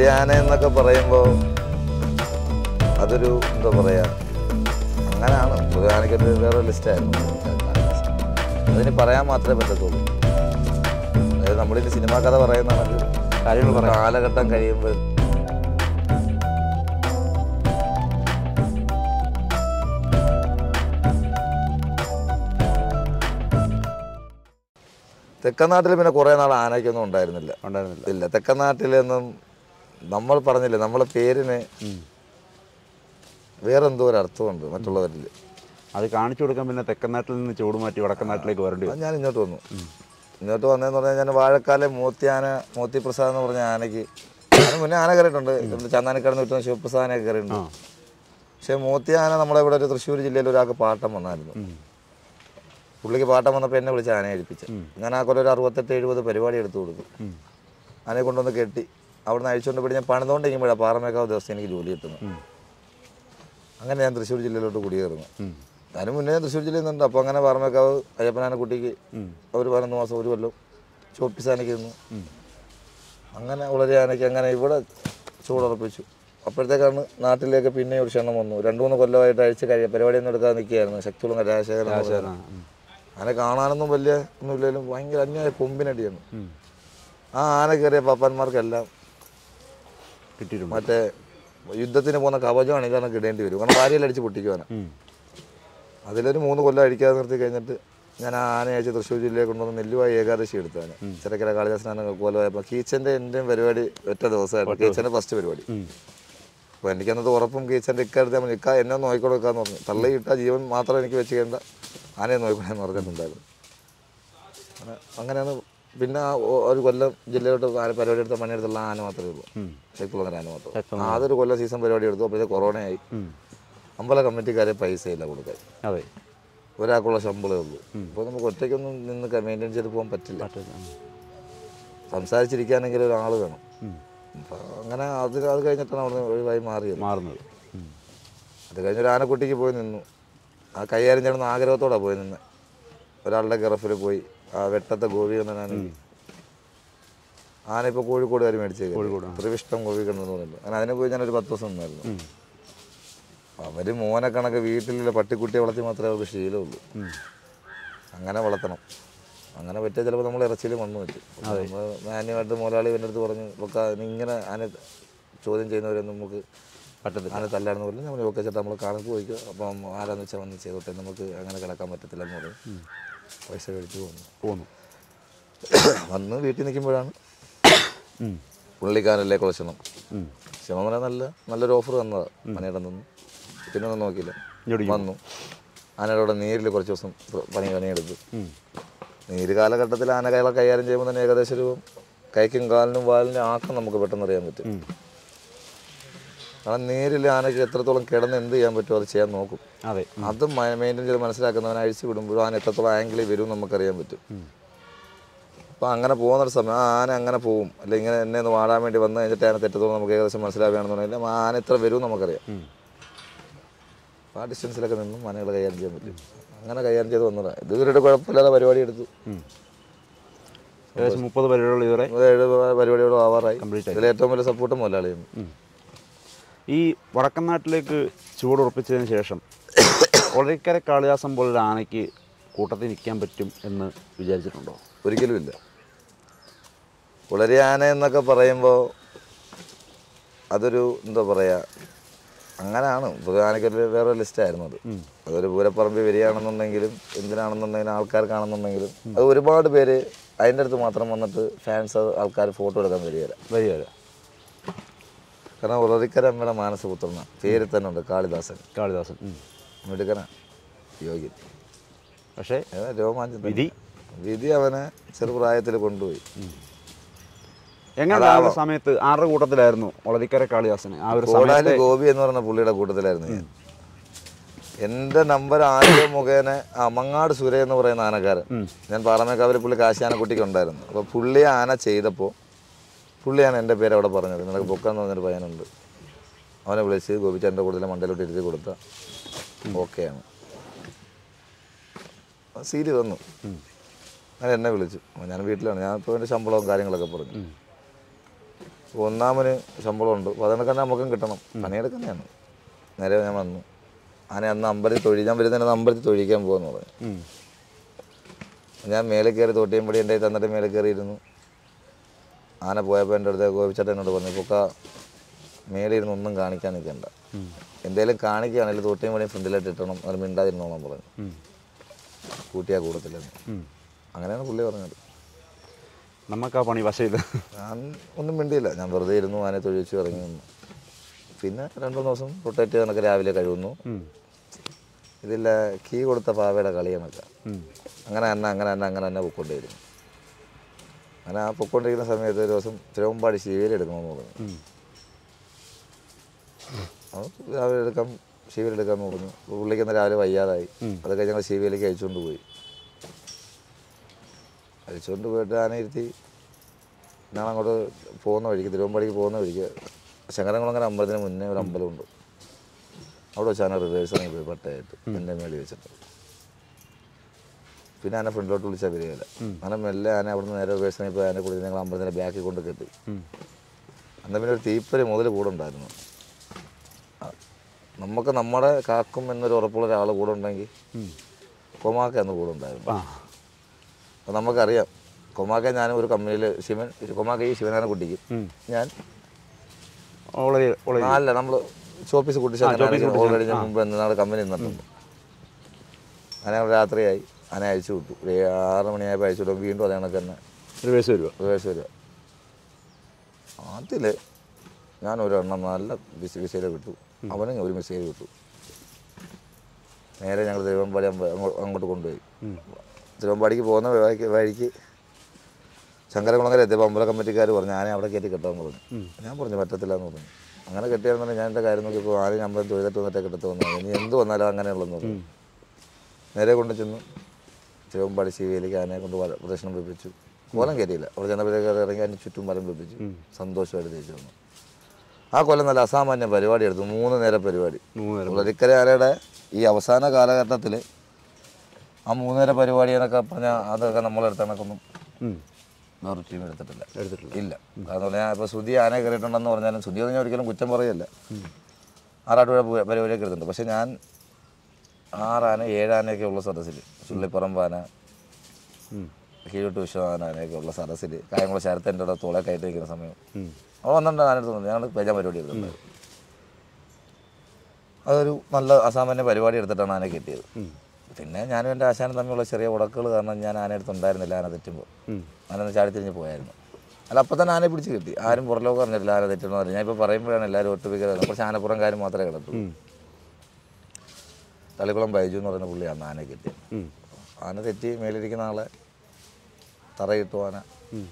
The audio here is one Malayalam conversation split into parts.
ആന എന്നൊക്കെ പറയുമ്പോൾ അതൊരു എന്താ പറയാ അങ്ങനെയാണ് ഒരു ആനയ്ക്കൊരു വേറെ ലിസ്റ്റായിരുന്നു അതിന് പറയാൻ മാത്രമേ പറ്റത്തുള്ളൂ അതായത് നമ്മളിത് സിനിമാ കഥ പറയുന്നതാണ് കാര്യങ്ങൾ പറയാം കാലഘട്ടം കഴിയുമ്പോൾ തെക്കൻ നാട്ടിൽ പിന്നെ കുറേ നാൾ ആനയ്ക്കൊന്നും ഉണ്ടായിരുന്നില്ല ഉണ്ടായിരുന്നില്ല ഇല്ല തെക്കൻ നാട്ടിലൊന്നും നമ്മൾ പറഞ്ഞില്ലേ നമ്മളെ പേരിന് ഉം. വേറെന്തോ ഒരു അർത്ഥമുണ്ട് മറ്റുള്ളവരിൽ അത് കാണിച്ചു കൊടുക്കാൻ പിന്നെ തെക്കൻ നാട്ടിൽ നിന്ന് ചൂട് മാറ്റി വടക്കൻ നാട്ടിലേക്ക് വരേണ്ടി അത് വരും ഞാൻ ഇങ്ങോട്ട് വന്നു ഇങ്ങോട്ട് വന്നതെന്ന് പറഞ്ഞാൽ ഞാൻ വാഴക്കാലെ മൂത്തിയാന മൂത്തി പ്രസാദ് എന്ന് പറഞ്ഞ ആനയ്ക്ക് അതിന് മുന്നേ ആന കയറിയിട്ടുണ്ട് ഇവിടെ ചന്ദാനിക്കടന്ന് വിട്ടുന്ന ശിവപ്രസാദനൊക്കെ കയറിയിട്ടുണ്ട് ആ പക്ഷേ മൂത്തിയാന നമ്മളെ ഇവിടെ ഒരു തൃശ്ശൂർ ജില്ലയിൽ ഒരാൾക്ക് പാട്ടം വന്നായിരുന്നു ഉം. പുള്ളിക്ക് പാട്ടം വന്നപ്പോൾ എന്നെ വിളിച്ച് ആനയെ ഏൽപ്പിച്ചു ഞാൻ ആ കൊല്ലം ഒരു അറുപത്തെട്ട് എഴുപത് പരിപാടി എടുത്തു കൊടുത്തു ഉം. ആനയെ കൊണ്ടുവന്ന് കെട്ടി അവിടുന്ന് അഴിച്ചുകൊണ്ട് പോയി ഞാൻ പണിതുകൊണ്ടിരിക്കുമ്പോഴാണ് പാറമേക്കാവ് ദിവസം എനിക്ക് ജോലി കിട്ടുന്നത് ഉം. അങ്ങനെ ഞാൻ തൃശ്ശൂർ ജില്ലയിലോട്ട് കുടിയേറുന്നു ഉം. അതിന് മുന്നേ തൃശ്ശൂർ ജില്ലയിൽ നിന്നുണ്ട് അപ്പോൾ അങ്ങനെ പാറമേക്കാവ് അയ്യപ്പനാന കുട്ടിക്ക് ഉം. ഒരു പതിനൊന്ന് മാസം ഒരു കൊല്ലം ചോപ്പിസാനയ്ക്ക് നിന്നു ഉം. അങ്ങനെ വളരെ ആനയ്ക്ക് അങ്ങനെ ഇവിടെ ചൂടുറപ്പിച്ചു അപ്പോഴത്തേക്കാണ് നാട്ടിലേക്ക് പിന്നെ ഒരു ക്ഷണം വന്നു രണ്ട് മൂന്ന് കൊല്ലമായിട്ട് അഴിച്ച് കഴിയ പരിപാടിയൊന്നും എടുക്കാതെ നിൽക്കുകയായിരുന്നു ശക്തിയുള്ള രാജശേഖരൻ എന്ന് ശരി, പറഞ്ഞ. ആ, ഉം. ആന കാണാനൊന്നും വലിയ ഒന്നുമില്ലെങ്കിലും ഭയങ്കര അന്യായ കൊമ്പിനടിയാണ് ഉം. ആ ആന കയറിയ പാപ്പാന്മാർക്കെല്ലാം കിട്ടിയിട്ടുണ്ട് മറ്റേ യുദ്ധത്തിന് പോകുന്ന കവചമാണ് ഇതാണ് ഇടേണ്ടി വരും കാരണം വാരിയിലടിച്ച് പൊട്ടിക്കുവാന ഉം. അതിലൊരു മൂന്ന് കൊല്ലം അടിക്കാതെ നിർത്തി കഴിഞ്ഞിട്ട് ഞാൻ ആ ആന അയച്ച് തൃശ്ശൂർ ജില്ലയിൽ കൊണ്ടുവന്ന് നെല്ലുവായി ഏകാദശി എടുത്താണ് ചിറക്കര കാളിദാസനാണ് കോലമായപ്പോൾ കീച്ചൻ്റെ എൻ്റെയും പരിപാടി ഒറ്റ ദിവസമായിരുന്നു കീച്ചൻ്റെ ഫസ്റ്റ് പരിപാടി ഉം. അപ്പോൾ എനിക്കന്നത് ഉറപ്പും കീച്ചൻ്റെ ഇക്കാലത്ത് നമ്മൾ ഇക്ക എന്നെ ഒന്ന് നോക്കിക്കൊടുക്കാന്ന് പറഞ്ഞു തള്ളയിട്ട ജീവൻ മാത്രം എനിക്ക് വെച്ച് ചെയ്യേണ്ട ആനയെ നോക്കണമെന്ന് പറഞ്ഞിട്ടുണ്ടായിരുന്നു അങ്ങനെ അങ്ങനെയാണ് പിന്നെ ആ ഒ- ഒരു കൊല്ലം ജില്ലയിലോട്ട് ആന പരിപാടി എടുത്ത പണിയെടുത്തുള്ള ആന മാത്രമേ ഉള്ളൂ ഉം. ശക്തിയുള്ള ആന മാത്രം ശക്തമായ ആ, അതൊരു കൊല്ലം സീസൺ പരിപാടി എടുത്തു അപ്പോഴത്തെ കൊറോണയായി ഉം. അമ്പല കമ്മിറ്റിക്കാരെ പൈസയില്ല കൊടുക്കാൻ അതെ ഒരാൾക്കുള്ള ശമ്പളമേ ഉള്ളൂ അപ്പോൾ നമുക്ക് ഒറ്റയ്ക്കൊന്നും നിന്ന് മെയിൻറ്റെയിൻ ചെയ്ത് പോകാൻ പറ്റില്ല പറ്റില്ല. ഉം. സംസാരിച്ചിരിക്കാനെങ്കിലും ഒരാൾ വേണം ഉം. അപ്പോൾ അങ്ങനെ അത് അത് കഴിഞ്ഞിട്ടാണ് അവിടെ ഒഴിവായി മാറിയത് മാറുന്നത് ഉം. അത് കഴിഞ്ഞ് ഒരു ആനക്കുട്ടിക്ക് പോയി നിന്നു ആ കൈകാര്യം ചെയ്യണമെന്ന് ആഗ്രഹത്തോടെ പോയി നിന്ന് ഒരാളുടെ ഗറഫിൽ പോയി ആ വെട്ടത്തെ ഗോപി എന്ന ആന ആന ഇപ്പോൾ കോഴിക്കോട് കാര്യം മേടിച്ചേക്കും കോഴിക്കോട്, ത്രിവിഷ്ടം ഗോപി കണ്ടെന്ന് പറയുന്നത് അങ്ങനെ അതിനെ പോയി ഞാനൊരു പത്ത് ദിവസം നിന്നായിരുന്നു ഉം. അവർ മോനെ കണക്ക് വീട്ടിലുള്ള പട്ടിക്കുട്ടിയെ വളർത്തി മാത്രമേ അവർക്ക് ശീലമുള്ളൂ ഉം. അങ്ങനെ വളർത്തണം അങ്ങനെ പറ്റിയ ചിലപ്പോൾ നമ്മൾ ഇറച്ചിയിൽ വന്നു പറ്റും നമ്മൾ മാന്യമായിട്ട് മുതലാളി എൻ്റെ അടുത്ത് പറഞ്ഞു ഒക്കെ ഇങ്ങനെ ആന ചോദ്യം ചെയ്യുന്നവരൊന്നും നമുക്ക് പറ്റത്തില്ല ആന തല്ലാണെന്ന് പറഞ്ഞു നമ്മൾ ഓക്കെ ചേട്ടാ നമ്മൾ കണക്ക് പോയിക്കോ അപ്പം ആരാന്ന് വെച്ചാൽ വന്ന് ചെയ്തോട്ടെ നമുക്ക് അങ്ങനെ കിടക്കാൻ പറ്റത്തില്ല എന്ന് പറയും പൈസ കഴിച്ചു പോകുന്നു പോന്നു വന്ന് വീട്ടിൽ നിൽക്കുമ്പോഴാണ് ഉം. പുള്ളിക്കാരല്ലേ കുളച്ചണം ഉം. ശിവമല നല്ല നല്ലൊരു ഓഫർ തന്നതാണ് പണിയുടെ തന്നു പിന്നെ ഒന്നും നോക്കിയില്ല ഇങ്ങോട്ടേക്ക് വന്നു ആനയുടെ കൂടെ നീരിൽ കുറച്ച് ദിവസം പണി പണിയെടുത്തു ഉം. നീര് കാലഘട്ടത്തിൽ ആന കൈകളെ കൈകാര്യം ചെയ്യുമ്പോൾ തന്നെ ഏകദേശം ഒരു കൈക്കും കാലിനും വാലിനും ആക്കം നമുക്ക് പെട്ടെന്ന് അറിയാൻ പറ്റും ഉം. കാരണം നീരിൽ ആനയ്ക്ക് എത്രത്തോളം കിടന്ന് എന്ത് ചെയ്യാൻ പറ്റുമോ അത് ചെയ്യാൻ നോക്കും അതെ അത് മെയിൻറ്റെയിൻ ചെയ്ത് മനസ്സിലാക്കുന്നവനെ അഴിച്ചു വിടുമ്പോഴും ആന എത്രത്തോളം ആംഗിളിൽ വരും നമുക്കറിയാൻ പറ്റും ഉം. അപ്പോൾ അങ്ങനെ പോകുന്നൊരു സമയം ആ ആന അങ്ങനെ പോകും അല്ലെങ്കിൽ ഇങ്ങനെ എന്നെ ഒന്ന് വാടാൻ വേണ്ടി വന്നു കഴിഞ്ഞിട്ട് ആന തെറ്റത്തോളം നമുക്ക് ഏകദേശം മനസ്സിലാവുകയാണെന്നുണ്ടെങ്കിൽ ആ ആന എത്ര വരും നമുക്കറിയാം ഉം. അപ്പോൾ ആ ഡിസ്റ്റൻസിലൊക്കെ നിന്നും ആനകൾ കൈകാര്യം ചെയ്യാൻ പറ്റും അങ്ങനെ കൈകാര്യം ചെയ്ത് വന്നതാണ് ഇത് ഇവരുടെ കുഴപ്പമില്ലാതെ പരിപാടി എടുത്തു ഉം. ഏകദേശം മുപ്പത് പരിപാടികൾ ഇതുവരെ ഒരു ഏഴ് പരിപാടിയോട് ആവാറായി Complete ആയി. ഇതിൽ ഏറ്റവും വലിയ സപ്പോർട്ട് മുതലാളിയാണ് ഉം. ഈ വടക്കൻ നാട്ടിലേക്ക് ചൂടുറപ്പിച്ചതിന് ശേഷം ഒളരിക്കര കാളിദാസം പോലൊരു ആനയ്ക്ക് കൂട്ടത്തിൽ നിൽക്കാൻ പറ്റും എന്ന് വിചാരിച്ചിട്ടുണ്ടോ ഒരിക്കലും ഇല്ല പുലരി ആന എന്നൊക്കെ പറയുമ്പോൾ അതൊരു എന്താ പറയുക അങ്ങനെയാണ് ഇപ്പോൾ ആനയ്ക്കൊരു വേറെ ലിസ്റ്റായിരുന്നു അത് ഉം. അതൊരു പൂരപ്പറമ്പ് വരികയാണെന്നുണ്ടെങ്കിലും എന്തിനാണെന്നുണ്ടെങ്കിലും ആൾക്കാർക്കാണെന്നുണ്ടെങ്കിലും അത് ഒരുപാട് പേര് അതിൻ്റെ അടുത്ത് മാത്രം വന്നിട്ട് ഫാൻസ് ആൾക്കാർ ഫോട്ടോ എടുക്കാൻ വരികയില്ല വരിക വരിക കാരണം ഉളറിക്കര അമ്മയുടെ മാനസപുത്രനാണ് പേര് തന്നെ ഉണ്ട് കാളിദാസൻ കാളിദാസൻ ഉം. മിടുക്കനാ യോഗ്യൻ പക്ഷേ ഏതാ രോമാഞ്ചം തന്നെ. വിധി വിധി അവനെ ചെറുപ്രായത്തിൽ കൊണ്ടുപോയി എങ്ങനെ ആ ഒരു സമയത്ത് ആരുടെ കൂട്ടത്തിലായിരുന്നു ഒളരിക്കര കാളിദാസന് ആ ഒരു കോടാലി സമയത്ത് ഗോപി എന്ന് പറഞ്ഞ പുള്ളിയുടെ കൂട്ടത്തിലായിരുന്നു ഞാൻ എൻ്റെ നമ്പർ ആദ്യം മുഖേന ആ മങ്ങാട് സുര എന്ന് പറയുന്ന ആനക്കാരൻ ഉം. ഞാൻ പാറമേക്കാവിൽ പുള്ളി കാശിയാനക്കുട്ടിക്ക് ഉണ്ടായിരുന്നു അപ്പോൾ പുള്ളി ആന ചെയ്തപ്പോൾ പുള്ളിയാണ് എൻ്റെ പേര് അവിടെ പറഞ്ഞത് നിനക്ക് പൊക്കാന്ന് പറഞ്ഞൊരു പയ്യനുണ്ട് അവനെ വിളിച്ച് ഗോപിച്ചൻ്റെ കൂടുതൽ മണ്ടയിലോട്ട് ഇരുത്തി കൊടുത്ത ഓക്കെയാണ് സീരി വന്നു ഉം. അങ്ങനെ എന്നെ വിളിച്ചു അപ്പോൾ ഞാൻ വീട്ടിലാണ് ഞാൻ ഇപ്പോൾ എൻ്റെ ശമ്പളവും കാര്യങ്ങളൊക്കെ പറഞ്ഞു ഒന്നാമന് ശമ്പളമുണ്ട് അപ്പോൾ അതിനൊക്കെ തന്നെ നമുക്കും കിട്ടണം പണിയെടുക്കുന്നതാണ് നേരെ ഞാൻ വന്നു ആന അന്ന് അമ്പലത്തിൽ തൊഴി ഞാൻ വരുന്നതിന് അമ്പലത്തിൽ തൊഴിക്കാൻ പോകുന്നു പറഞ്ഞു ഉം. ഞാൻ മേലെ കയറി തോട്ടിയമ്പടി എൻ്റെ കയ്യിൽ തന്നിട്ട് മേലെ കയറിയിരുന്നു ആന പോയപ്പോൾ എൻ്റെ അടുത്ത് ഗോപിച്ചേട്ടൻ എന്നോട് പറഞ്ഞു പൊക്ക മേലെ ഇരുന്ന് ഒന്നും കാണിക്കാൻ നിൽക്കണ്ട ഉം. എന്തെങ്കിലും കാണിക്കുകയാണെങ്കിൽ തോട്ടിയമ്പടി ഫ്രണ്ടിലായിട്ട് ഇട്ടണം അത് മിണ്ടാതിരുന്നോളാം പറഞ്ഞു ഉം. കൂട്ടിയാ കൂടത്തില്ലെന്ന് ഉം. അങ്ങനെയാണ് പുള്ളി പറഞ്ഞത് നമുക്ക് ആ പണി വശയില്ല ഞാൻ ഒന്നും മിണ്ടിയില്ല ഞാൻ വെറുതെ ഇരുന്നു ആനെ തൊഴിച്ചു ഇറങ്ങി നിന്നു പിന്നെ രണ്ടു മൂന്ന് ദിവസം റൊട്ടേറ്റ് കണക്ക് രാവിലെ കഴിയുന്നു ഉം. ഇതില്ല കീ കൊടുത്ത പാവയുടെ കളി കണക്ക ഉം. അങ്ങനെ തന്നെ അങ്ങനെ തന്നെ അങ്ങനെ തന്നെ പൊക്കൊണ്ടിരുന്നു അങ്ങനെ ആ പൊക്കൊണ്ടിരിക്കുന്ന സമയത്ത് ഒരു ദിവസം തിരുവമ്പാടി ശിവയിൽ എടുക്കണമെന്ന് പറഞ്ഞു ഉം. അത് രാവിലെ എടുക്കാം ശിവയിൽ എടുക്കാമെന്ന് പറഞ്ഞു അപ്പോൾ പുള്ളിക്ക് അന്ന് രാവിലെ വയ്യാതായി അത് കഴിഞ്ഞ് ഞങ്ങൾ ശിവയിലേക്ക് അയച്ചുകൊണ്ട് പോയി അയച്ചുകൊണ്ട് പോയിട്ട് ആന ഇരുത്തി ഞാൻ അങ്ങോട്ട് പോകുന്ന വഴിക്ക് തിരുവമ്പാടിക്ക് പോകുന്ന വഴിക്ക് ശങ്കരംകുളങ്ങര അമ്പലത്തിന് മുന്നേ ഒരു അമ്പലമുണ്ട് അവിടെ വെച്ച് ആന റിവേഴ്സ് ഇറങ്ങി പോയി പട്ടയായിട്ട് എൻ്റെ മേളിൽ വെച്ചിട്ട് പിന്നെ ആന ഫ്രണ്ടിലോട്ട് വിളിച്ചാൽ വരികയില്ല അങ്ങനെ മെല്ലെ ആന അവിടെ നിന്ന് നേരെ റിവേഴ്സ് ഇറങ്ങി പോയി ആനെ കൂടി ഞങ്ങൾ അമ്പലത്തിൻ്റെ ബാക്കിൽ കൊണ്ട് കെട്ടി ഉം. അന്ന് പിന്നെ ഒരു തീപ്പരി മുതൽ കൂടെ ഉണ്ടായിരുന്നു ആ, നമുക്ക് നമ്മുടെ കാക്കും എന്നൊരു ഉറപ്പുള്ള ഒരാൾ കൂടെ ഉണ്ടെങ്കിൽ ഉം. കൊമാക്ക എന്ന് കൂടെ ഉണ്ടായിരുന്നു ആ അപ്പോൾ നമുക്കറിയാം കൊമാക്ക ഞാനും ഒരു കമ്പനിയിൽ ശിവൻ കൊമാക്ക ഈ ശിവനാനെ കുട്ടിക്ക് ഉം. ഞാൻ ഓളെ ഓളെ നാലല്ല നമ്മൾ ഷോപ്പീസ് കുട്ടി ഷോപ്പീസ് കുട്ടി ഓൾറെഡി ഞാൻ മുമ്പ് നാളെ കമ്പനി നിന്നിട്ടുണ്ട് അങ്ങനെ അവിടെ രാത്രിയായി അതിനെ അയച്ചു വിട്ടു ഒരു ആറ് മണിയായപ്പോൾ അയച്ചു വിട്ടു വീണ്ടും അതേ കണക്ക് തന്നെ റിവേഴ്സ് വരുമോ റിവേഴ്സ് വരിക അതിൽ ഞാൻ ഒരെണ്ണം നല്ല ബിസ് മിസൈൽ കിട്ടു അവനും ഒരു മിസൈൽ കിട്ടു നേരെ ഞങ്ങൾ തിരുവമ്പാടി അമ്പ- അങ്ങോ- അങ്ങോട്ട് കൊണ്ടുപോയി തിരുവമ്പാടിക്ക് പോകുന്ന വഴിക്ക് വഴിക്ക് ശങ്കരകുളങ്ങര എത്തിയപ്പോൾ അമ്പല കമ്മിറ്റിക്കാർ പറഞ്ഞു ആനെ അവിടെ കയറ്റി കെട്ടാമെന്ന് പറഞ്ഞു ഞാൻ പറഞ്ഞു പറ്റത്തില്ല എന്ന് പറഞ്ഞു അങ്ങനെ കെട്ടിയാണെന്നുണ്ടെങ്കിൽ ഞാൻ എൻ്റെ കാര്യം നോക്കിയപ്പോൾ ആരും അമ്പലം തൊഴുതിട്ട് വന്നിട്ട് കെട്ടത്ത് വന്നു ഇനി എന്ത് വന്നാലും അങ്ങനെയുള്ളതെന്ന് പറഞ്ഞു നേരെ കൊണ്ട് ചെന്നു തിരുവമ്പാടി ശിവയിലേക്ക് ആനയെ കൊണ്ട് വല- പ്രദക്ഷിണം വെപ്പിച്ചു കോലം കയറ്റിയില്ല അവിടെ ചെന്നപ്പോഴേക്ക് അത് ഇറങ്ങി അതിന് ചുറ്റും വലം വെപ്പിച്ചു സന്തോഷമായിട്ട് തിരിച്ചു വന്നു ആ കൊല്ലം നല്ല അസാമാന്യ പരിപാടി എടുത്തു മൂന്ന് നേരം പരിപാടി മൂന്ന് നേരം ഉളരിക്കര ആനയുടെ ഈ അവസാന കാലഘട്ടത്തിൽ ആ മൂന്ന് നേരം പരിപാടി എന്നൊക്കെ പറഞ്ഞാൽ അതൊക്കെ നമ്മളെടുത്ത കണക്കൊന്നും ഉം. വേറെ ടീം എടുത്തിട്ടില്ല എടുത്തിട്ടില്ല ഇല്ല കാരണം പറഞ്ഞാൽ ഇപ്പോൾ സുധി ആന കയറിയിട്ടുണ്ടെന്ന് പറഞ്ഞാലും സുധി പറഞ്ഞാൽ ഒരിക്കലും കുറ്റം പറയല്ല ആറാട്ടുപുഴ പു- പരിപാടിയൊക്കെ എടുത്തിട്ടുണ്ട് പക്ഷെ ഞാൻ ആറാന ഏഴാനയൊക്കെ ഉള്ള സദസ്സിൽ ചുള്ളിപ്പറമ്പ് ആന ഉം. കീഴോട്ട് വിശ്വനാനയൊക്കെ ഉള്ള സദസ്സിൽ കായംകുളം ശരത്തിൻ്റെ അവിടെ തോളെ കയറ്റി നിൽക്കുന്ന സമയം ഉം. അവിടെ വന്നിട്ടുണ്ട് ആനടുത്ത് വന്നു ഞങ്ങൾ പേജാൻ പരിപാടി എടുത്തിട്ടുണ്ട് അതൊരു നല്ല അസാമാന്യ പരിപാടി എടുത്തിട്ടാണ് ആന കിട്ടിയത് ഉം. പിന്നെ ഞാനും എൻ്റെ ആശാനും തമ്മിലുള്ള ചെറിയ ഉടക്കുകൾ കാരണം ഞാൻ ആനയടുത്ത് ഉണ്ടായിരുന്നില്ല ആന തെറ്റുമ്പോൾ ഉം. ആന ചാടി തിരിഞ്ഞ് പോയായിരുന്നു അല്ല അപ്പം തന്നെ ആനയെ പിടിച്ച് കിട്ടി ആരും പുറലോകം അറിഞ്ഞിട്ടില്ല ആന തെറ്റണമെന്ന് പറഞ്ഞു ഞാൻ ഇപ്പോൾ പറയുമ്പോഴാണ് എല്ലാവരും ഒട്ടുപിക്കുന്നത് കുറച്ച് ആനപ്പുറം കാര്യം മാത്രമേ കിടത്തുള്ളൂ ഉം. തളിക്കുളം ബൈജു എന്ന് പറയുന്ന പുള്ളിയാണ് ആനയെ കിട്ടിയത് ഉം. ആന തെറ്റി മേലിരിക്കുന്ന ആളെ തറയിട്ടു ആന ഉം.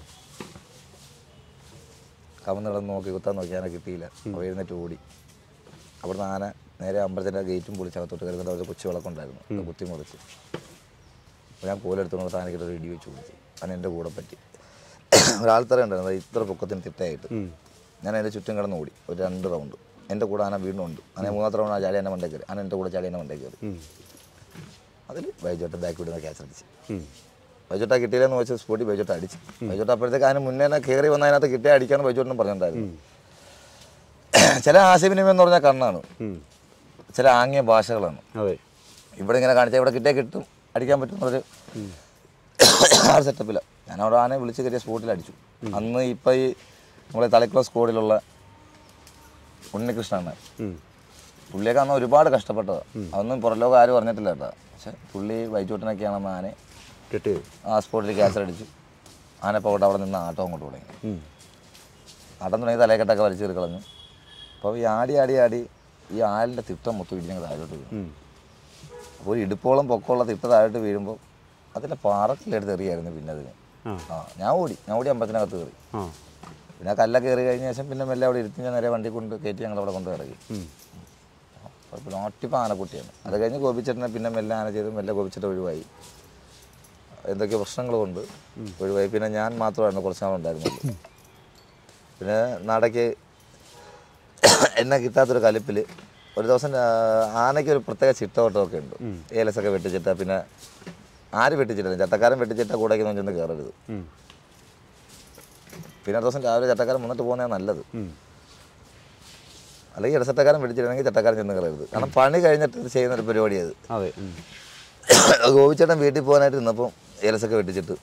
കമന്നിടന്ന് നോക്കി കുത്താൻ നോക്കി ആന കിട്ടിയില്ല അപ്പോൾ എഴുന്നേറ്റ് ഓടി അവിടുന്ന് ആന നേരെ അമ്പലത്തിൻ്റെ ഗേറ്റും പൊളിച്ച് അകത്തോട്ട് കയറുന്നിട്ട് ഒരു കൊച്ചു വിളക്കുണ്ടായിരുന്നു അത് കുത്തി മുറിച്ച് അപ്പോൾ ഞാൻ കോലെടുത്തോണ്ട് ആനയ്ക്കിട്ട് ഒരു ഇടി വെച്ച് കൊടുത്തു ആന എൻ്റെ കൂടെ പറ്റി ഒരാൾത്തറ ഉണ്ടായിരുന്നു അത് ഇത്ര പൊക്കത്തിന് തിട്ടയായിട്ട് ഉം. ഞാൻ അതിൻ്റെ ചുറ്റും കിടന്ന് ഓടി ഒരു രണ്ട് റൗണ്ട് എൻ്റെ കൂടെ ആന വീണ്ടും ഉണ്ട് ആന മൂന്നാമത്തെ റൗണ്ട് ആ ചാടി എന്നെ മണ്ടേ കയറി ആന എൻ്റെ കൂടെ ചാടി എന്നെ മണ്ടേ കയറി ഉം. അതിൽ ബൈജോട്ടൻ ബാക്ക് വിടുന്ന ക്യാച്ച് അടിച്ച് ഉം. ബൈജോട്ട കിട്ടിയില്ലെന്ന് വെച്ച് സ്പോട്ടി ബൈജോട്ട അടിച്ച് ബൈജോട്ട അപ്പോഴത്തേക്ക് അതിന് മുന്നേ തന്നെ കയറി വന്ന അതിനകത്ത് കിട്ടിയ അടിക്കാന്ന് ബൈജോട്ടനും പറഞ്ഞിട്ടുണ്ടായിരുന്നു ചില ആശയവിനിമയം എന്ന് പറഞ്ഞാൽ കണ്ണാണ് ഉം. ചില ആംഗ്യ ഭാഷകളാണ് അതെ ഇവിടെ ഇങ്ങനെ കാണിച്ചാൽ ഇവിടെ കിട്ടിയാൽ കിട്ടും അടിക്കാൻ പറ്റുന്നൊരു ആ ഒരു സെറ്റപ്പില്ല ഞാൻ അവിടെ ആനെ വിളിച്ച് കയറിയ സ്പോട്ടിൽ അടിച്ചു അന്ന് ഇപ്പം ഈ നമ്മളെ തളിക്കുള സ്കോഡിലുള്ള ഉണ്ണികൃഷ്ണൻ ഉം. പുള്ളിയൊക്കെ അന്ന് ഒരുപാട് കഷ്ടപ്പെട്ടതാണ് അതൊന്നും പുറലോകം ആരും പറഞ്ഞിട്ടില്ല കേട്ടോ പക്ഷെ പുള്ളി വൈച്ചോട്ടിനൊക്കെയാണ് അന്ന് ആനെ കെട്ടിയത് ആ സ്പോട്ടിൽ ക്യാൻസർ അടിച്ചു ആനപ്പോൾ അവിടെ അവിടെ നിന്ന് ആട്ടം അങ്ങോട്ട് തുടങ്ങി ഉം. ആട്ടം തുടങ്ങി തലക്കെട്ടൊക്കെ വലിച്ചു കയറി കളഞ്ഞു അപ്പോൾ ഈ ആടി ആടി ആടി ഈ ആലിൻ്റെ തിട്ടം മൊത്തം ഇടിഞ്ഞ് താഴോട്ട് വീണു ഉം. അപ്പോൾ ഒരു ഇടുപ്പോളം പൊക്കമുള്ള തിട്ട താഴോട്ട് വീഴുമ്പോൾ അതിൻ്റെ പാറക്കിലെടുത്ത് എറിയായിരുന്നു പിന്നെ അതിന് ആ ആ ഞാൻ ഓടി ഞാൻ ഓടി അമ്പലത്തിനകത്ത് കയറി ആ പിന്നെ ആ കല്ലൊക്കെ കയറി കഴിഞ്ഞ ശേഷം പിന്നെ മെല്ലെ അവിടെ ഇരുത്തി ഞാൻ നേരെ വണ്ടി കൊണ്ട് കയറ്റി ഞങ്ങൾ അവിടെ കൊണ്ട് ഇറങ്ങി ഉം. കുഴപ്പമില്ല ഒട്ടിപ്പം ആനക്കുട്ടിയാണ് അത് കഴിഞ്ഞ് ഗോപിച്ചേട്ടനെ പിന്നെ മെല്ലെ ആന ചെയ്ത് മെല്ലെ ഗോപിച്ചേട്ടൻ ഒഴിവായി എന്തൊക്കെ പ്രശ്നങ്ങൾ കൊണ്ട് ഒഴിവായി പിന്നെ ഞാൻ മാത്രമായിരുന്നു കുറച്ച് നാളുണ്ടായിരുന്നുള്ളൂ പിന്നെ നടയ്ക്ക് എന്നെ കിട്ടാത്തൊരു കലിപ്പിൽ ഒരു ദിവസം ആ, ആനയ്ക്ക് ഒരു പ്രത്യേക ചിട്ടവട്ടമൊക്കെ ഉണ്ട് ഏലസൊക്കെ വെട്ടിച്ചിട്ട പിന്നെ ആര് വെട്ടിച്ചിട്ടില്ല ചട്ടക്കാരൻ വെട്ടിച്ചിട്ട കൂടേക്ക് ചെന്ന് കയറരുത് ഉം. പിന്നെ അടുത്ത ദിവസം രാവിലെ ചട്ടക്കാരൻ വന്നിട്ട് പോകുന്നതാണ് നല്ലത് ഉം. അല്ലെങ്കിൽ ഇടച്ചട്ടക്കാരൻ പിടിച്ചിട്ടുണ്ടെങ്കിൽ ചട്ടക്കാരൻ ചെന്ന് കളയരുത് കാരണം പണി കഴിഞ്ഞിട്ട് ഇത് ചെയ്യുന്ന ഒരു പരിപാടിയത് അതെ ഉം. ഗോപിച്ചേട്ടൻ വീട്ടിൽ പോകാനായിട്ട് ഇരുന്നപ്പോൾ ഏലസൊക്കെ വെട്ടിച്ചിട്ട്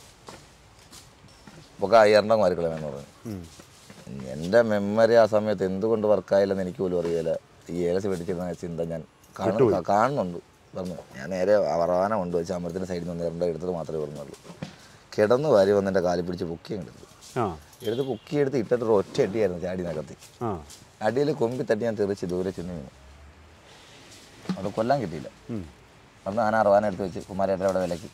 ഒക്കെ അയ്യാറിൻ്റെ മാറിക്കളയാന്ന് പറഞ്ഞു ഉം. എൻ്റെ മെമ്മറി ആ സമയത്ത് എന്തുകൊണ്ട് വർക്കായില്ലെന്ന് എനിക്ക് പോലും അറിയില്ല ഈ ഏലസ് വെട്ടിച്ചിരുന്ന ചിന്ത ഞാൻ കാണു- കാ- കാണുന്നുണ്ട് പറഞ്ഞു ഞാൻ നേരെ അവറാന കൊണ്ടുവച്ച് അമരത്തിൻ്റെ സൈഡിൽ നിന്ന് ഇരണ്ട എടുത്തത് മാത്രമേ പറഞ്ഞുള്ളൂ കിടന്ന് വാരി വന്ന് എൻ്റെ കാലിൽ പിടിച്ച് പൊക്കി എടുത്തു ആ എടുത്ത് പൊക്കി എടുത്ത് ഇട്ടിട്ട് ഒരു ഒറ്റ അടിയായിരുന്നു ചാടി നകത്തി ആ അടിയിൽ കൊമ്പി തട്ടി ഞാൻ തെറിച്ച് ദൂരെ ചെന്ന് വീണു അവിടെ കൊല്ലാൻ കിട്ടിയില്ല ഉം. അന്ന് ആന അറുവാന എടുത്ത് വെച്ച് കുമാരേട്ടൻ അവിടെ വിലക്കി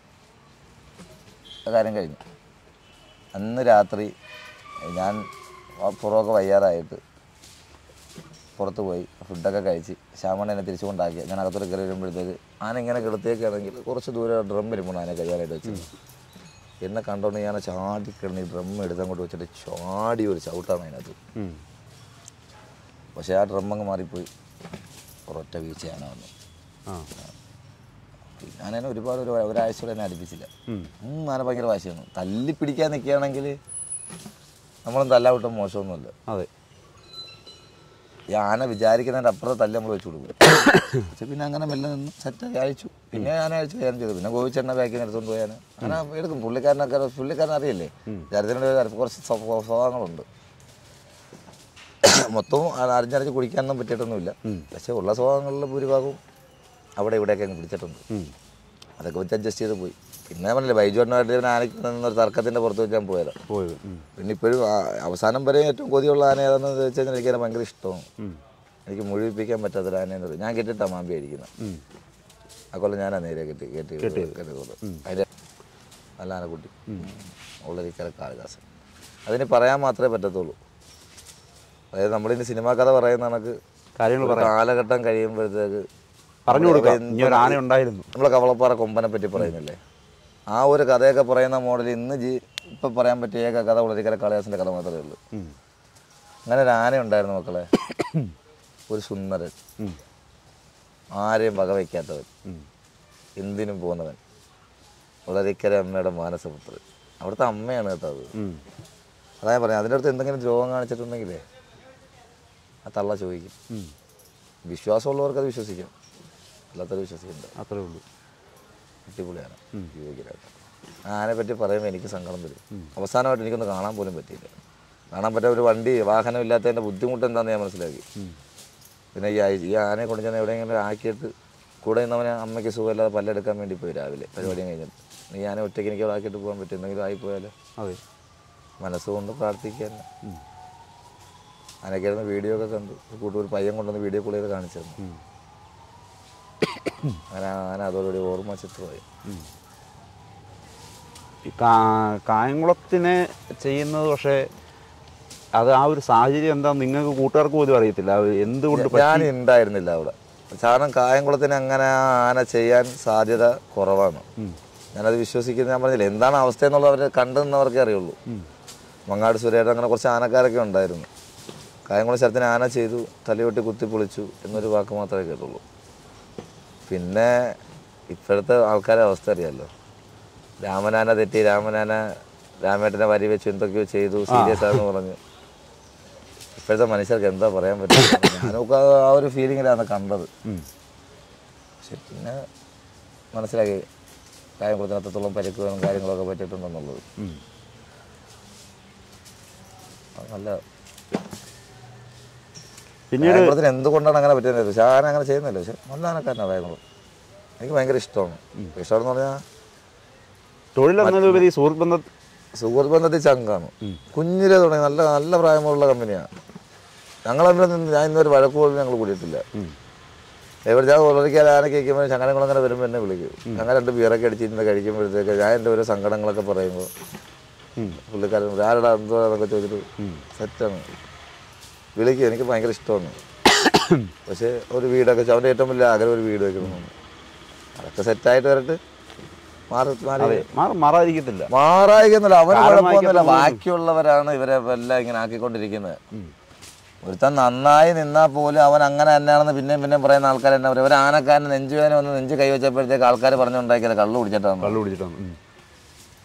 ആ കാര്യം കഴിഞ്ഞു അന്ന് രാത്രി ഞാൻ ആ പുറമൊക്കെ വയ്യാതായിട്ട് പുറത്ത് പോയി ഫുഡൊക്കെ കഴിച്ച് ശ്യാമണ്ണ എന്നെ തിരിച്ചു കൊണ്ടാക്കി ഞാൻ അകത്തോട്ട് കയറി വരുമ്പോഴത്തേക്ക് ആന ഇങ്ങനെ കിടത്തേക്കാണെങ്കിൽ കുറച്ച് ദൂരെ ഡ്രം വരുമ്പോൾ ആന കഴിയാനായിട്ട് വെച്ചത് എന്നെ കണ്ടോണ്ട് ഞാൻ ചാടി കിടന്ന് ഈ ഡ്രം എടുത്ത് അങ്ങോട്ട് വെച്ചിട്ട് ചാടി ഒരു ചവിട്ടാണ് അതിനകത്ത് ഉം. പക്ഷേ ആ ഡ്രം അങ്ങ് മാറിപ്പോയി ഒരൊറ്റ വീഴ്ചയാണ് വന്നു ആ പിന്നെ ആനേനെ ഒരുപാട് ഒരു ഒരാഴ്ച കൂടെ എന്നെ അടുപ്പിച്ചില്ല ഉം. ഉം, ആന ഭയങ്കര വാശിയാണ് തല്ലി പിടിക്കാൻ നിൽക്കുകയാണെങ്കിൽ നമ്മളും തല്ലാവിട്ട മോശമൊന്നുമില്ല അതെ ഈ ആന വിചാരിക്കുന്നതിൻ്റെ അപ്പുറത്തെ തല്ല് നമ്മൾ വെച്ച് കൊടുക്കും പക്ഷെ പിന്നെ അങ്ങനെ മെല്ലെ നിന്ന് സെറ്റായി അയച്ചു പിന്നെ ഞാൻ അയച്ചു കയറും ചെയ്തു പിന്നെ ഗോവിച്ചെണ്ണ ബാക്കിൽ എടുത്തുകൊണ്ട് പോയാൽ അങ്ങനെ എടുക്കും പുള്ളിക്കാരനൊക്കെ പുള്ളിക്കാരൻ അറിയില്ലേ ചരിത്രത്തിൻ്റെ കുറച്ച് സ്വഭാ- സ്വഭാവങ്ങളുണ്ട് മൊത്തവും അരിഞ്ഞരച്ച് കുടിക്കാനൊന്നും പറ്റിയിട്ടൊന്നുമില്ല പക്ഷേ ഉള്ള സ്വഭാവങ്ങളിൽ ഭൂരിഭാഗവും അവിടെ ഇവിടെയൊക്കെ അങ്ങ് പിടിച്ചിട്ടുണ്ട് ഉം. അതൊക്കെ വെച്ച് അഡ്ജസ്റ്റ് ചെയ്ത് പോയി പിന്നെ പറഞ്ഞില്ലേ ബൈജുവായിട്ട് ഇവൻ ആനയ്ക്ക് നിന്നൊരു തർക്കത്തിൻ്റെ പുറത്ത് വെച്ച് ഞാൻ പോയതാണ് പോയത് ഉം. പിന്നെ ഇപ്പോഴും ആ- അവസാനം വരെ ഏറ്റവും കൊതിയുള്ള ആന ഏതാണെന്ന് വെച്ച് കഴിഞ്ഞാൽ എനിക്ക് അതിനെ ഭയങ്കര ഇഷ്ടമാണ് ഉം. എനിക്ക് മുഴുവിപ്പിക്കാൻ പറ്റാത്തൊരു ആനയെന്ന് പറയും ഞാൻ കെട്ടിട്ടാണ് മാമ്പി അടിക്കുന്നത് ഉം. ആ കൊല്ലം ഞാനാ നേരെ കെട്ടി കെട്ടി കെട്ടിയത് അതിൻ്റെ നല്ല ആനക്കുട്ടി ഉള്ളരിക്കര കാളിദാസൻ അതിന് പറയാൻ മാത്രമേ പറ്റത്തുള്ളൂ അതായത് നമ്മളിനി സിനിമാ കഥ പറയുന്ന കണക്ക് കാര്യങ്ങൾ ഒരു കാലഘട്ടം കഴിയുമ്പോഴത്തേക്ക് പറഞ്ഞു കൊടുക്കാം ഇനി ഒരു ആന ഉണ്ടായിരുന്നു നമ്മളെ കവളപ്പാറ കൊമ്പനെ പറ്റി പറയുന്നില്ലേ ആ ഒരു കഥയൊക്കെ പറയുന്ന മോഡൽ ഇന്ന് ജി ഇപ്പം പറയാൻ പറ്റിയ ഏക കഥ ഉള്ളരിക്കര കാളിദാസൻ്റെ കഥ മാത്രമേ ഉള്ളൂ ഉം. അങ്ങനെ ഒരു ആന ഉണ്ടായിരുന്നു മക്കളെ ഒരു സുന്ദരൻ ഉം. ആരെയും വകവയ്ക്കാത്തവൻ ഉം. എന്തിനും പോകുന്നവൻ വളരെക്കര അമ്മയുടെ മാനസപുത്രൻ അവിടുത്തെ അമ്മയാണ് കേട്ടോ അത് ഉം. അതാ ഞാൻ പറഞ്ഞത് അതിൻ്റെ അടുത്ത് എന്തെങ്കിലും ദ്രോഹം കാണിച്ചിട്ടുണ്ടെങ്കിലേ ആ തള്ള ചോദിക്കും ഉം. വിശ്വാസമുള്ളവർക്ക് അത് വിശ്വസിക്കാം അല്ലാത്തവർ വിശ്വസിക്കണ്ട അത്രേ ഉള്ളൂ അടിപൊളിയാണ് യോഗ്യരായിട്ട് ആ ആനയെ പറ്റി പറയുമ്പോൾ എനിക്ക് സങ്കടം വരും അവസാനമായിട്ട് എനിക്കൊന്ന് കാണാൻ പോലും പറ്റിയില്ല കാണാൻ പറ്റാത്ത ഒരു വണ്ടി വാഹനം ഇല്ലാത്തതിൻ്റെ ബുദ്ധിമുട്ട് എന്താണെന്ന് ഞാൻ മനസ്സിലാക്കി പിന്നെ ഈ ആയി- ഈ ആനയെ കൊണ്ട് ഞാൻ എവിടെയെങ്കിലും ആക്കിയിട്ട് കൂടെ നിന്നവനെ അമ്മയ്ക്ക് സുഖമില്ലാതെ പല്ലെടുക്കാൻ വേണ്ടി പോയി രാവിലെ പരിപാടിയും കഴിഞ്ഞിട്ട് ഈ ആന ഒറ്റയ്ക്ക് എനിക്ക് അവിടെ ആക്കിയിട്ട് പോകാൻ പറ്റും എന്തെങ്കിലും ആയിപ്പോയാലോ അതെ മനസ്സുകൊണ്ട് പ്രാർത്ഥിക്കുക തന്നെ ആനയ്ക്കായിരുന്നു വീഡിയോ ഒക്കെ കണ്ടു കൂട്ടൂർ ഒരു പയ്യൻ കൊണ്ടുവന്ന് വീഡിയോ കോൾ ചെയ്ത് കാണിച്ചു തന്നു ഉം. അങ്ങനെ ആന അതോടുകൂടി ഓർമ്മ ചിത്രമായി ഈ കാ- കായംകുളത്തിനെ ചെയ്യുന്നത് പക്ഷേ അത് ആ ഒരു സാഹചര്യം എന്താ നിങ്ങൾക്ക് കൂട്ടുകാർക്ക് പോലും അറിയത്തില്ല അത് എന്തുകൊണ്ട് പറ്റി? ഞാൻ ഉണ്ടായിരുന്നില്ല അവിടെ കാരണം കായംകുളത്തിന് അങ്ങനെ ആ ആന ചെയ്യാൻ സാധ്യത കുറവാണ് ഞാനത് വിശ്വസിക്കുന്നത് ഞാൻ പറഞ്ഞില്ല എന്താണ് അവസ്ഥ എന്നുള്ളത് അവർ കണ്ടെന്നവർക്കേ അറിയുള്ളൂ മങ്ങാട് സുരേട്ടൻ അങ്ങനെ കുറച്ച് ആനക്കാരൊക്കെ ഉണ്ടായിരുന്നു കായംകുളം സ്ഥലത്തിന് ആന ചെയ്തു തലയൊട്ടി കുത്തി പൊളിച്ചു എന്നൊരു വാക്ക് മാത്രമേ കേട്ടുള്ളൂ പിന്നെ ഇപ്പോഴത്തെ ആൾക്കാരെ അവസ്ഥ അറിയാമല്ലോ രാമനാന തെറ്റി രാമനാന രാമേട്ടനെ വരി വെച്ച് എന്തൊക്കെയോ ചെയ്തു സീരിയസ് ആണെന്ന് പറഞ്ഞു ഇപ്പോഴത്തെ മനുഷ്യർക്ക് എന്താ പറയാൻ പറ്റുക ഞാനൊക്കെ ആ- ആ ഒരു ഫീലിങ്ങിലാണ് കണ്ടത് ഉം. പക്ഷെ പിന്നെ മനസ്സിലാക്കി കായംകുളത്തിന് അത്രത്തോളം പരിക്കുകളും കാര്യങ്ങളൊക്കെ പറ്റിയിട്ടുണ്ടെന്നുള്ളത് ഉം. അത് നല്ല പിന്നീട് കായംകുളത്തിന് എന്തുകൊണ്ടാണ് അങ്ങനെ പറ്റുന്നത് പക്ഷെ ആന അങ്ങനെ ചെയ്യുന്നില്ല പക്ഷെ നല്ല ആനക്കാരനാണ് കായംകുളം എനിക്ക് ഭയങ്കര ഇഷ്ടമാണ് ഇഷ്ടമെന്ന് പറഞ്ഞാൽ തൊഴിലെന്നതിലുപരി സുഹൃത്ത് ബന്ധ സുഹൃത്ത് ബന്ധത്തിൽ ചങ്കാണ് കുഞ്ഞിലെ തുടങ്ങി നല്ല നല്ല പ്രായമുള്ള കമ്പനിയാണ് ഞങ്ങൾ തമ്മിൽ നിന്ന് ഞാൻ ഇന്നൊരു വഴക്ക് പോലും ഞങ്ങൾ കൂടിയിട്ടില്ല എവിടെ ഞാൻ ഒരിക്കൽ ആനൊക്കെ കഴിക്കുമ്പോൾ ചങ്ങനങ്ങളും അങ്ങനെ വരുമ്പോൾ എന്നെ വിളിക്കും ഞങ്ങൾ രണ്ട് ബിയറൊക്കെ അടിച്ചിരുന്ന് കഴിക്കുമ്പോഴത്തേക്ക് ഞാൻ എൻ്റെ ഓരോ സങ്കടങ്ങളൊക്കെ പറയുമ്പോൾ പുള്ളിക്കാരൻ ആരുടെ എന്തോന്നൊക്കെ ചോദിച്ചിട്ട് സെറ്റാണ് വിളിക്കും എനിക്ക് ഭയങ്കര ഇഷ്ടമാണ് പക്ഷേ ഒരു വീടൊക്കെ വെച്ച് അവൻ്റെ ഏറ്റവും വലിയ ആഗ്രഹം ഒരു വീട് വെക്കണമെന്ന് അതൊക്കെ സെറ്റായിട്ട് വരട്ട് മാറി മാറി അതെ മാറ- മാറാതിരിക്കത്തില്ല മാറായിക്കുന്നില്ല അവന് കാലം കുഴപ്പമൊന്നുമില്ല വായിക്കപ്പെടുന്നു. ബാക്കിയുള്ളവരാണ് ഇവരെ എല്ലാം ഇങ്ങനെ ആക്കിക്കൊണ്ടിരിക്കുന്നത് ഒരുത്തൻ നന്നായി നിന്നാൽ പോലും അവൻ അങ്ങനെ തന്നെയാണെന്ന് പിന്നെയും പിന്നെയും പറയുന്ന ആൾക്കാർ തന്നെ പറയും ഒരു ആനക്കാരൻ നെഞ്ചുവേന വന്ന് നെഞ്ച് കൈവച്ചപ്പോഴത്തേക്ക് ആൾക്കാർ പറഞ്ഞുണ്ടാക്കിയത് കള്ളു കുടിച്ചിട്ടാണ് കള്ളു പിടിച്ചിട്ടാണ് ഉം.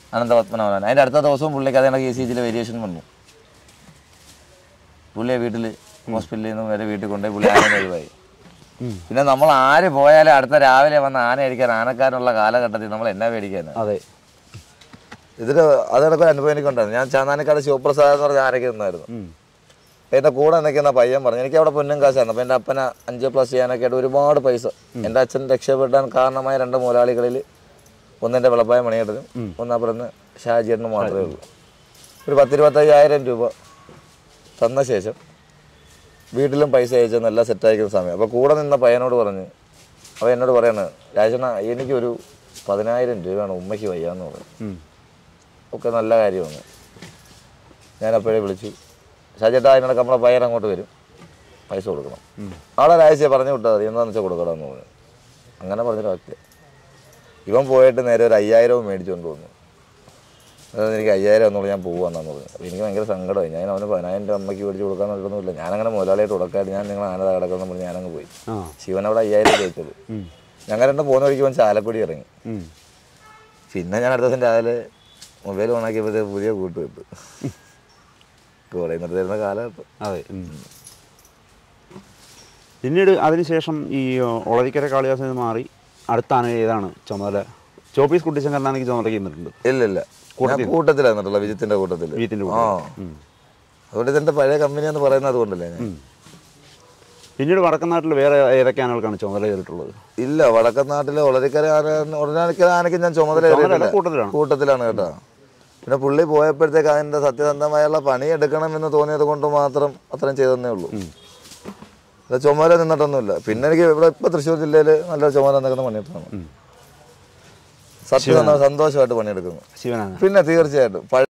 അനന്തപത്മനാഭൻ അതിൻ്റെ അടുത്ത ദിവസവും പുള്ളിക്ക് അതേ കണക്ക് ഇ സി ജിയിൽ വേരിയേഷൻ വന്നു പുള്ളിയെ വീട്ടിൽ ഹോസ്പിറ്റലിൽ നിന്ന് വരെ വീട്ടിൽ കൊണ്ടുപോയി പുള്ളി ആന ഒഴിവായി പിന്നെ നമ്മൾ ആര് പോയാലും അടുത്ത രാവിലെ വന്ന് ആന അടിക്കാൻ ആനക്കാരുള്ള കാലഘട്ടത്തിൽ നമ്മൾ എന്നാ പേടിക്കാനാണ് അതെ ഇതിന് അതിനൊക്കെ ഒരു അനുഭവം എനിക്കുണ്ടായിരുന്നു ഞാൻ ചാന്നാനിക്കാട് ശിവപ്രസാദ് എന്ന് പറഞ്ഞ ആരൊക്കെ നിന്നായിരുന്നു ഉം. എൻ്റെ കൂടെ നിൽക്കുന്ന പയ്യൻ പറഞ്ഞു എനിക്ക് അവിടെ പൊന്നും കാശായിരുന്നു അപ്പോൾ എൻ്റെ അപ്പന അഞ്ച് പ്ലസ് ചെയ്യാനൊക്കെ ആയിട്ട് ഒരുപാട് പൈസ എൻ്റെ അച്ഛൻ രക്ഷപ്പെടാൻ കാരണമായ രണ്ട് മുതലാളികളിൽ ഒന്നെൻ്റെ വിളപ്പായ മണിയേട്ടനും ഒന്നപ്പുറന്ന് ഷാജിയേട്ടനും മാത്രമേ ഉള്ളൂ ഒരു പത്തിരുപത്തയ്യായിരം രൂപ തന്ന ശേഷം വീട്ടിലും പൈസ അയച്ചെന്ന് എല്ലാം സെറ്റായിരിക്കുന്ന സമയം അപ്പോൾ കൂടെ നിന്ന പയ്യനോട് പറഞ്ഞ് അപ്പോൾ എന്നോട് പറയാണ് രാജണ്ണ എനിക്കൊരു പതിനായിരം രൂപയാണ് ഉമ്മയ്ക്ക് വയ്യാന്ന് പറഞ്ഞു ഉം. ഒക്കെ നല്ല കാര്യമാണ് ഞാൻ അപ്പോഴേ വിളിച്ചു ഷാജേട്ടാ അതിനിടയ്ക്ക് നമ്മളെ പയ്യൻ അങ്ങോട്ട് വരും പൈസ കൊടുക്കണം ആളെ ഒരാഴ്ച പറഞ്ഞു വിട്ടാൽ മതി എന്താണെന്ന് വെച്ചാൽ കൊടുക്കണമെന്ന് പറഞ്ഞു അങ്ങനെ പറഞ്ഞൊരു വ്യക്തി ഇവൻ പോയിട്ട് നേരെ ഒരു അയ്യായിരവും മേടിച്ചുകൊണ്ട് വന്നു അതായത് എനിക്ക് അയ്യായിരം എന്നുള്ളൂ ഞാൻ പോവാന്നാന്ന് പറഞ്ഞു അപ്പോൾ എനിക്ക് ഭയങ്കര സങ്കടമായി ഞാൻ അവന് പതിനായിരം രൂപ അമ്മയ്ക്ക് മേടിച്ച് കൊടുക്കാൻ നോക്കൊന്നുമില്ല ഞാനങ്ങനെ മുതലാളിയായിട്ട് കൊടുക്കാറ് ഞാൻ നിങ്ങൾ ആനത കിടക്കണം പറഞ്ഞ് ഞാനങ്ങ് പോയി ആ ശിവൻ അവിടെ അയ്യായിരം ചോദിച്ചത് ഉം. ഞങ്ങൾ രണ്ടും പോകുന്ന വഴിക്ക് അവൻ ചാലക്കുടി ഇറങ്ങി ഉം. പിന്നെ ഞാൻ അടുത്ത ദിവസം രാവിലെ മൊബൈൽ ഓണാക്കിയപ്പോഴത്തേക്ക് പുതിയ കൂട്ട് കിട്ടും കൂടെ ഇന്നത്തെ തരുന്ന കാലഘട്ടം അതെ ഉം. പിന്നീട് അതിനുശേഷം ഈ ഒളരിക്കര കാളിദാസൻ നിന്ന് മാറി അടുത്ത ആന ഏതാണ് ചുമതല ചോപ്പീസ് കുട്ടിശങ്കരനാണെങ്കിൽ ചുമതലയ്ക്ക് നിന്നിട്ടുണ്ട് ഇല്ല ഇല്ല ഞാൻ കൂട്ടത്തിലാണ് നിന്നിട്ടുള്ള വിജിത്തിന്റെ കൂട്ടത്തിൽ വീട്ടിൻ്റെ ആ കൂടെ ഉം. അതുകൊണ്ട് ഇതെന്റെ പഴയ കമ്പനി എന്ന് പറയുന്നത് അതുകൊണ്ടല്ലേ ഞാൻ ഉം. പിന്നീട് വടക്കനാട്ടിൽ വേറെ ഏതൊക്കെ ആനകൾക്കാണ് ചുമതല ചെയ്തിട്ടുള്ളത് ഇല്ല വടക്കനാട്ടിലെ ഒളരിക്കര ആന ഒളരിക്കര ആനയ്ക്ക് ഞാൻ ചുമതല ചുമതല ഏറിയിട്ടില്ല. കൂട്ടത്തിലാണ് കൂട്ടത്തിലാണ് കേട്ടോ പിന്നെ പുള്ളി പോയപ്പോഴത്തേക്ക് അതിന്റെ സത്യസന്ധമായുള്ള പണി എടുക്കണം എന്ന് തോന്നിയത് കൊണ്ട് മാത്രം അത്രയും ചെയ്തതന്നേ ഉള്ളൂ അല്ല ചുമതല നിന്നിട്ടൊന്നുമില്ല പിന്നെ എനിക്ക് ഇവിടെ ഇപ്പൊ തൃശ്ശൂർ ജില്ലയിൽ നല്ല ചുമതല നിൽക്കുന്ന പണിയെടുക്കണം സത്യം സന്തോഷമായിട്ട് പണിയെടുക്കുന്നു ശിവനാണ് പിന്നെ തീർച്ചയായിട്ടും പഴ-